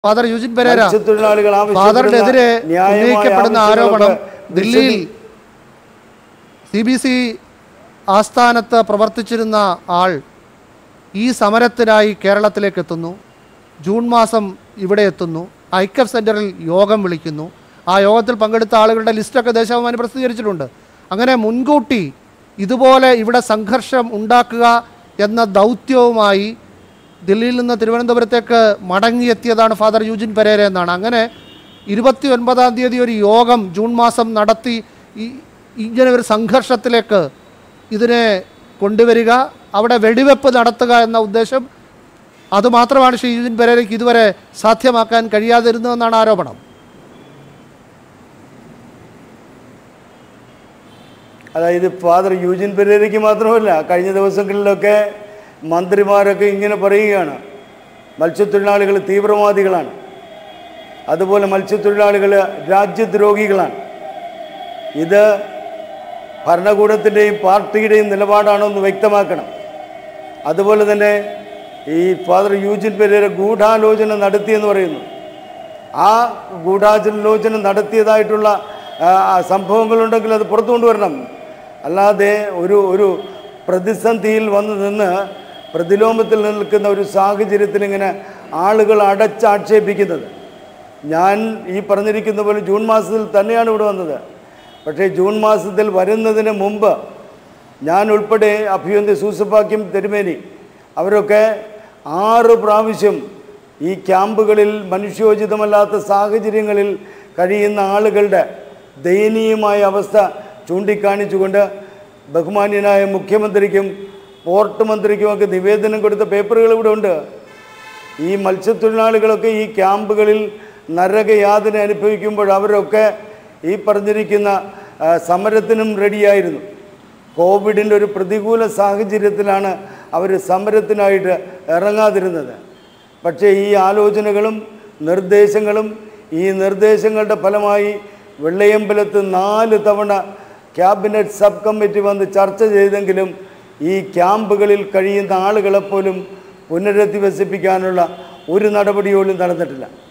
father യൂജിൻ Pereira മത്സ്യത്തൊഴിലാളികൾ ആവശ്യപ്പെടുന്ന ഫാദറിനെതിരെ ന്യായമായ ഉന്നയിക്കപ്പെടുന്ന ആരോപണം ആവശ്യങ്ങളൊക്കെ ദില്ലിയിൽ സി ബി സി ആസ്ഥാനത്ത് പ്രവർത്തിച്ചിരുന്ന ആൾ ഈ സമരത്തിനായി കേരളത്തിലേക്ക് എത്തുന്നു ജൂൺ മാസം ഇവിടെ എത്തുന്നു ഐക്യഫ് സെൻറ്ററിൽ യോഗം വിളിക്കുന്നു ആ യോഗത്തിൽ പങ്കെടുത്ത ആളുകളുടെ ലിസ്റ്റൊക്കെ ദേശാഭിമാനി പ്രസിദ്ധീകരിച്ചിട്ടുണ്ട് അങ്ങനെ മുൻകൂട്ടി ഇതുപോലെ ഇവിടെ സംഘർഷം ഉണ്ടാക്കുക എന്ന ദൗത്യവുമായി ദില്ലിയിൽ നിന്ന് തിരുവനന്തപുരത്തേക്ക് മടങ്ങിയെത്തിയതാണ് ഫാദർ യൂജിൻ പെരേര എന്നാണ് അങ്ങനെ ഇരുപത്തി ഒൻപതാം തീയതി ഒരു യോഗം ജൂൺ മാസം നടത്തി ഈ ഇങ്ങനെ ഒരു സംഘർഷത്തിലേക്ക് ഇതിനെ കൊണ്ടുവരിക അവിടെ വെടിവെപ്പ് നടത്തുക എന്ന ഉദ്ദേശം അതുമാത്രമാണ് ശ്രീ യൂജിൻ പെരേരയ്ക്ക് ഇതുവരെ സാധ്യമാക്കാൻ കഴിയാതിരുന്നതെന്നാണ് ആരോപണം അതായത് ഫാദർ യൂജിൻ പെരേരയ്ക്ക് മാത്രമല്ല കഴിഞ്ഞ ദിവസങ്ങളിലൊക്കെ മന്ത്രിമാരൊക്കെ ഇങ്ങനെ പറയുകയാണ് മത്സ്യത്തൊഴിലാളികൾ തീവ്രവാദികളാണ് അതുപോലെ മത്സ്യത്തൊഴിലാളികൾ രാജ്യദ്രോഹികളാണ് ഇത് ഭരണകൂടത്തിൻ്റെയും പാർട്ടിയുടെയും നിലപാടാണോ എന്ന് വ്യക്തമാക്കണം അതുപോലെ തന്നെ ഈ ഫാദർ യൂജിൻ പെരേര ഗൂഢാലോചന നടത്തിയെന്ന് പറയുന്നു ആ ഗൂഢാലോചന നടത്തിയതായിട്ടുള്ള ആ, ആ സംഭവങ്ങളുണ്ടെങ്കിൽ അത് പുറത്തു കൊണ്ടുവരണം അല്ലാതെ ഒരു ഒരു പ്രതിസന്ധിയിൽ വന്ന് നിന്ന് പ്രതിലോമത്തിൽ നിൽക്കുന്ന ഒരു സാഹചര്യത്തിൽ ഇങ്ങനെ ആളുകൾ അടച്ചാക്ഷേപിക്കുന്നത് ഞാൻ ഈ പറഞ്ഞിരിക്കുന്ന പോലെ ജൂൺ മാസത്തിൽ തന്നെയാണ് ഇവിടെ വന്നത് പക്ഷേ ജൂൺ മാസത്തിൽ വരുന്നതിന് മുമ്പ് ഞാൻ ഉൾപ്പെടെ അഭിയന്തി സൂസപ്പാക്യം തെരുമേനി അവരൊക്കെ ആറ് പ്രാവശ്യം ഈ ക്യാമ്പുകളിൽ മനുഷ്യോചിതമല്ലാത്ത സാഹചര്യങ്ങളിൽ കഴിയുന്ന ആളുകളുടെ ദയനീയമായ അവസ്ഥ ചൂണ്ടിക്കാണിച്ചുകൊണ്ട് ബഹുമാന്യനായ മുഖ്യമന്ത്രിക്കും പോർട്ട് മന്ത്രിക്കുമൊക്കെ നിവേദനം കൊടുത്ത പേപ്പറുകൾ ഇവിടെ ഉണ്ട് ഈ മത്സ്യത്തൊഴിലാളികളൊക്കെ ഈ ക്യാമ്പുകളിൽ നരകയാതന അനുഭവിക്കുമ്പോൾ അവരൊക്കെ ഈ പറഞ്ഞിരിക്കുന്ന ആ, സമരത്തിനും റെഡിയായിരുന്നു കോവിഡിൻ്റെ ഒരു പ്രതികൂല സാഹചര്യത്തിലാണ് അവർ സമരത്തിനായിട്ട് ഇറങ്ങാതിരുന്നത് പക്ഷേ ഈ ആലോചനകളും നിർദ്ദേശങ്ങളും ഈ നിർദ്ദേശങ്ങളുടെ ഫലമായി വെള്ളയമ്പലത്ത് നാല് തവണ ക്യാബിനറ്റ് സബ് കമ്മിറ്റി വന്ന് ചർച്ച ചെയ്തെങ്കിലും ഈ ക്യാമ്പുകളിൽ കഴിയുന്ന ആളുകളെപ്പോലും പുനരധിവസിപ്പിക്കാനുള്ള ഒരു നടപടി പോലും നടന്നിട്ടില്ല